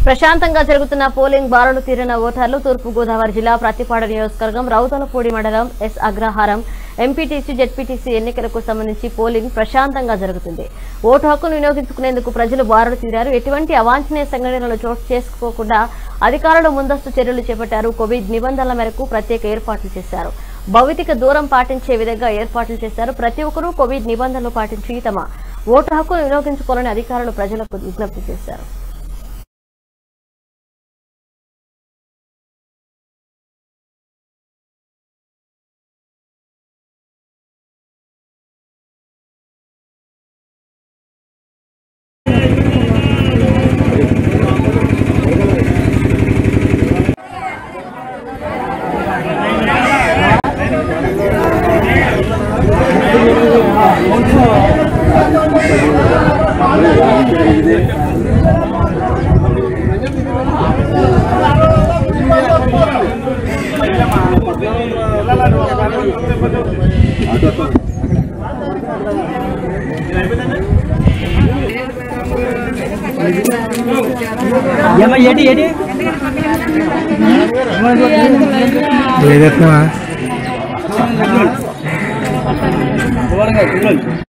ప్రశాంతంగా జరుగుతున్న పోలింగ్ బారులు తీరిన ఓటర్లు తూర్పు గోదావరి జిల్లా ప్రతిపాడు నియోజకవర్గం రౌతలపూడి మండలం ఎస్ అగ్రహారం ఎంపీటీసీ జెడ్పీటీసీ ఎన్నికలకు సంబంధించి పోలింగ్ ప్రశాంతంగా జరుగుతుంది ఓటు హక్కును వినియోగించుకునేందుకు ప్రజలు బారులు తీరారు ఎటువంటి అవాంఛనీయ సంఘటనలు చోటు చేసుకోకుండా అధికారులు ముందస్తు చర్యలు చేపట్టారు కోవిడ్ నిబంధనల మేరకు ప్రత్యేక ఏర్పాట్లు చేశారు భౌతిక దూరం పాటించే విధంగా ఏర్పాట్లు చేశారు ప్రతి ఒక్కరూ కోవిడ్ నిబంధనలు పాటించి తమ ఓటు హక్కును వినియోగించుకోవాలని అధికారులు ప్రజలకు విజ్ఞప్తి చేశారు ఏమ్మా ఏంటి ఏంటి ఏదెత్తున్నా